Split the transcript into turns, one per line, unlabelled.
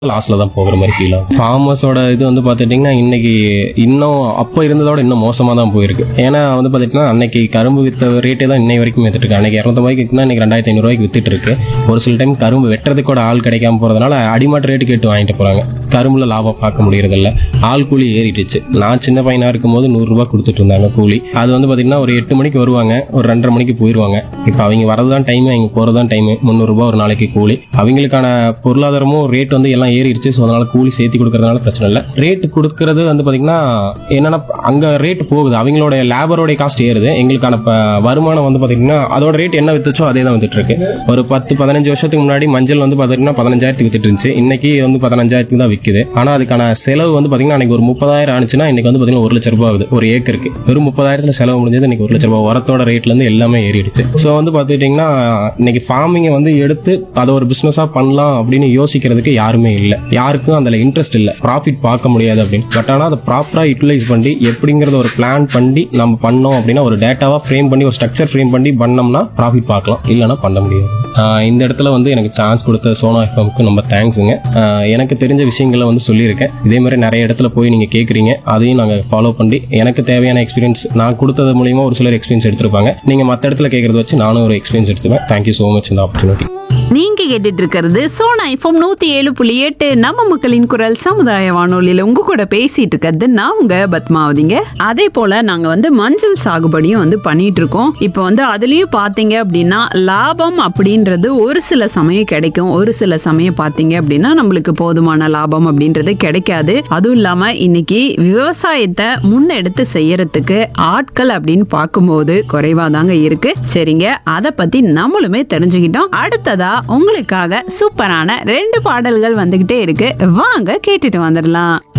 லாஸ்ட்ல தான் போகிற மாதிரி ஃபீல் ஆகும் ஃபார்மர்ஸோட இது வந்து பார்த்துட்டிங்கன்னா இன்னைக்கு இன்னும் அப்போ இருந்ததோட இன்னும் மோசமாக தான் போயிருக்கு ஏன்னா வந்து பார்த்துட்டிங்கன்னா அன்னைக்கு கரும்பு வித்த ரேட்டே தான் இன்னை வரைக்கும் வித்துட்டு இருக்கு அன்னைக்கு இரநூத்தம்பதுக்கு விற்றுனா இன்னைக்கு ரெண்டாயிரத்தி ஐநூறுரூவாய்க்கு வித்துட்டு இருக்கு ஒரு சில டைம் கரும்பு வெட்டுறதுக்கு கூட ஆள் கிடைக்காம போகிறதுனால அடிமாட்டு ரேட்டு கேட்டு வாங்கிட்டு போகிறாங்க கரும்புல லாபம் பார்க்க முடியறதில்ல ஆள் கூலி ஏறிட்டுச்சு நான் சின்ன பையனாக இருக்கும்போது நூறுரூவா கொடுத்துட்டு இருந்தாங்க கூலி அது வந்து பார்த்திங்கன்னா ஒரு எட்டு மணிக்கு வருவாங்க ஒரு ரெண்டரை மணிக்கு போயிடுவாங்க இப்போ அவங்க வரதான் டைம் அவங்க போகிறது தான் டைம் முந்நூறுரூபா ஒரு நாளைக்கு கூலி அவங்களுக்கான பொருளாதாரமும் ரேட் வந்து எல்லாம் ஏறிடுச்சு ஸோ அதனால கூலி சேர்த்து கொடுக்கறதுனால பிரச்சனை இல்லை ரேட் கொடுக்கறது வந்து பார்த்தீங்கன்னா என்னன்னா அங்கே ரேட் போகுது அவங்களோட லேபரோட காஸ்ட் ஏறுது எங்களுக்கான ப- வருமானம் வந்து பார்த்தீங்கன்னா அதோட ரேட் என்ன வித்துச்சோ அதே தான் வித்துட்டு இருக்கு ஒரு பத்து பதினஞ்சு வருஷத்துக்கு முன்னாடி மஞ்சள் வந்து பார்த்தீங்கன்னா பதினஞ்சாயிரத்துக்கு வித்துட்டு இருந்துச்சு இன்னைக்கு வந்து பதினஞ்சாயிரத்துக்கு தான் விற்குது ஆனால் அதுக்கான செலவு வந்து பார்த்தீங்கன்னா அன்னைக்கு ஒரு முப்பதாயிரம் ஆனிச்சுன்னா இன்னைக்கு வந்து பார்த்தீங்கன்னா ஒரு லட்ச ரூபாய் ஆகுது ஒரு ஏக்கருக்கு வெறும் முப்பதாயிரத்துல செலவு முடிஞ்சது இன்னைக்கு ஒரு லட்ச ரூபாய் உரத்தோட ரேட்ல இருந்து எல்லாமே ஏறிடுச்சு ஸோ வந்து பார்த்துக்கிட்டிங்கன்னா இன்னைக்கு ஃபார்மிங்கை வந்து எடுத்து அதை ஒரு பிஸ்னஸாக பண்ணலாம் அப்படின்னு யோசிக்கிறதுக்கு யாருமே இல்லை யாருக்கும் அதில் இன்ட்ரெஸ்ட் இல்லை ப்ராஃபிட் பார்க்க முடியாது அப்படின்னு பட் ஆனால் அதை ப்ராப்பராக யூட்டிலைஸ் பண்ணி எப்படிங்கிறத ஒரு பிளான் பண்ணி நம்ம பண்ணோம் அப்படின்னா ஒரு டேட்டாவாக ஃப்ரேம் பண்ணி ஒரு ஸ்ட்ரக்சர் ஃப்ரேம் பண்ணி பண்ணோம்னா ப்ராஃபிட் பார்க்கலாம் இல்லைன்னா பண்ண முடியாது ஆஹ் இந்த இடத்துல வந்து எனக்கு சான்ஸ் கொடுத்த சோனா எஃப்எம்க்கு ரொம்ப தேங்க்ஸுங்க ஆஹ் எனக்கு தெரிஞ்ச விஷயங்களை வந்து சொல்லியிருக்கேன் இதே மாதிரி நிறைய இடத்துல போய் நீங்கள் கேட்குறீங்க அதையும் நாங்கள் ஃபாலோ பண்ணி எனக்கு தேவையான எக்ஸ்பீரியன்ஸ் நான் கொடுத்தது மூலியமா ஒரு சிலர் எக்ஸ்பீரியன்ஸ் எடுத்திருப்பாங்க நீங்கள் மற்ற இடத்துல கேட்குறத வச்சு நானும் ஒரு எக்ஸ்பீரியன்ஸ் எடுத்துப்பேன் தேங்க்யூ ஸோ மச் இந்த ஆப்பர்ச்சுனிட்டி
நீங்க கேட்டுட்டு இருக்கிறது சோனா ஐஃபோம் நூத்தி ஏழு புள்ளி எட்டு நம்ம மக்களின் குரல் சமுதாய வானொலியில உங்க கூட பேசிட்டு இருக்கிறது நான் உங்க பத்மாவதிங்க அதே போல நாங்க வந்து மஞ்சள் சாகுபடியும் வந்து பண்ணிட்டு இருக்கோம் இப்போ வந்து அதுலயும் பாத்தீங்க அப்படின்னா லாபம் அப்படின்றது ஒரு சில சமயம் கிடைக்கும் ஒரு சில சமயம் பாத்தீங்க அப்படின்னா நம்மளுக்கு போதுமான லாபம் அப்படின்றது கிடைக்காது அதுவும் இல்லாம இன்னைக்கு விவசாயத்தை முன்னெடுத்து செய்யறதுக்கு ஆட்கள் அப்படின்னு பார்க்கும்போது குறைவா தாங்க இருக்கு சரிங்க அதை பத்தி நம்மளுமே தெரிஞ்சுக்கிட்டோம் அடுத்ததா உங்களுக்காக சூப்பரான ரெண்டு பாடல்கள் வந்துகிட்டே இருக்கு வாங்க கேட்டுட்டு வந்துடலாம்